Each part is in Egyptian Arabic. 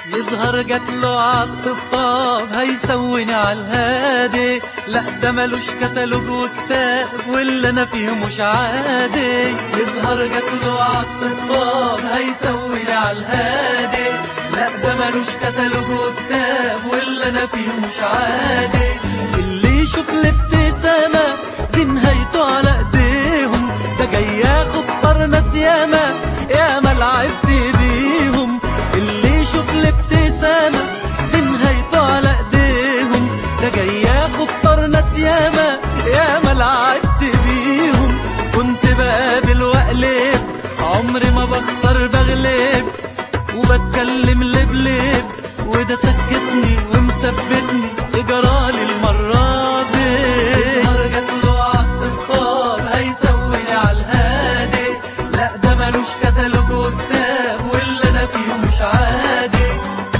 يظهر جاتله عالطبطاب هيسوني عالهادي لا ده ملوش كتالوج وكتاب واللي انا فيه مش عادي يظهر جاتله عالطبطاب هيسوني عالهادي لا ده ملوش كتالوج وكتاب واللي انا فيه مش عادي اللي يشوف الابتسامة دي نهايته على ايديهم ده جاي ياخد طار ناس ياما ياما لعبت بيهم اللي يشوف الابتسامة دي نهايته على ايديهم ده جاي ياخد طار ناس ياما ياما لعبت بيهم كنت بقابل واقلب عمري ما بخسر بغلب وبتكلم لبلب وده سكتني ومثبتني اجرالي المرة دي يظهر جاتله عالطبطاب هيسويني عالهادي لا ده ملوش كتالوج وكتاب واللي انا فيه مش عادي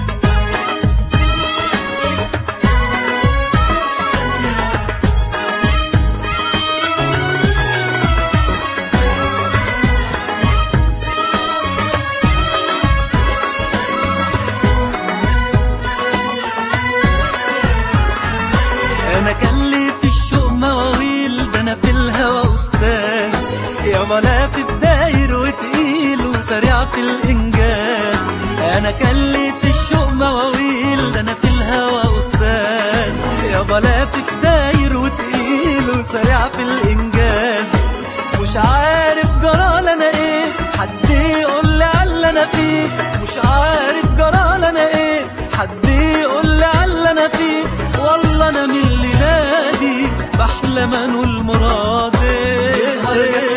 انا كان لي في الشوق مواويل ده انا في الهوى استاذ يا ملافي في داير وتقيل وسريع في الانجاز انا كان لي في الشوق مواويل ده انا في الهوى استاذ يا ملافي في داير وتقيل وسريع في الانجاز مش عارف جرال انا ايه حد يقول لي على اللي انا فيه مش عارف جرال انا ايه حد يقول لي على اللي انا فيه والله انا من اللي نادي بحلم انول مرادي يظهر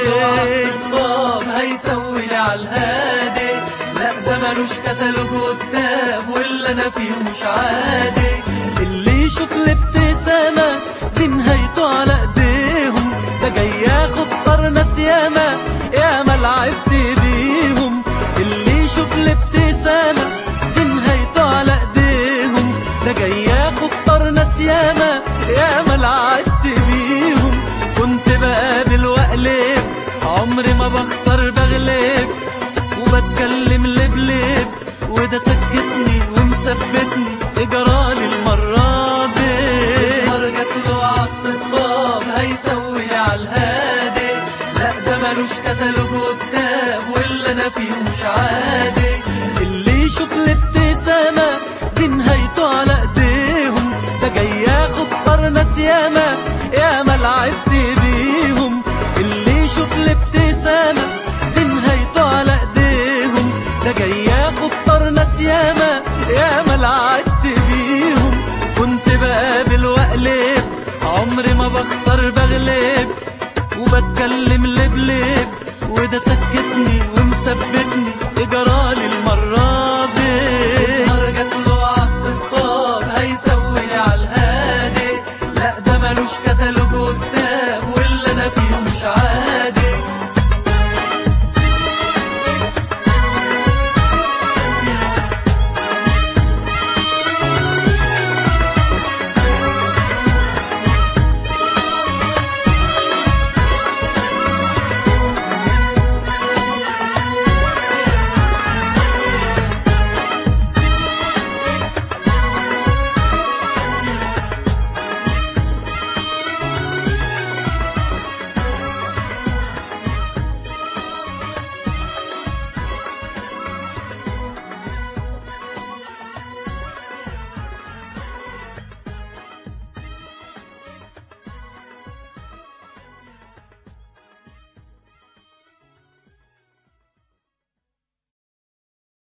الطاب هيسويني على الهادي لا ده ملوش كتالوج وكتاب واللي انا فيه مش عادي اللي يشوف الابتسامة دي نهايته على ايديهم ده جاي ياخد طار ناس ياما ياما لعبت بيهم اللي يشوف الابتسامة دي نهايته على ايديهم ده جاي ياخد طار ناس ياما ياما لعبت بيهم كنت بقابل واقلب عمري ما بخسر بغلب وبتكلم لبلب وده سكتني ومثبتني اجرالي المرة دي يظهر جاتله عالطبطاب هيسويني عالهادي لا ده ملوش كتالوج وكتاب واللي انا فيه مش عادي اللي يشوف الابتسامة دي نهايته على ايديهم ده جاي ياخد طار ناس ياما ياما لعبت بيهم اللي يشوف الابتسامة دي نهايته على ايديهم ده جاي ياخد طار ناس ياما ياما لعبت بيهم كنت بقابل واقلب عمري ما بخسر بغلب وبتكلم لبلب وده سكتني ومثبتني اجرالي المرة دي يظهر جاتله عالطبطاب هيسويني عالهادي لا ده ملوش كتالوج وكتاب واللي انا فيه مش عادي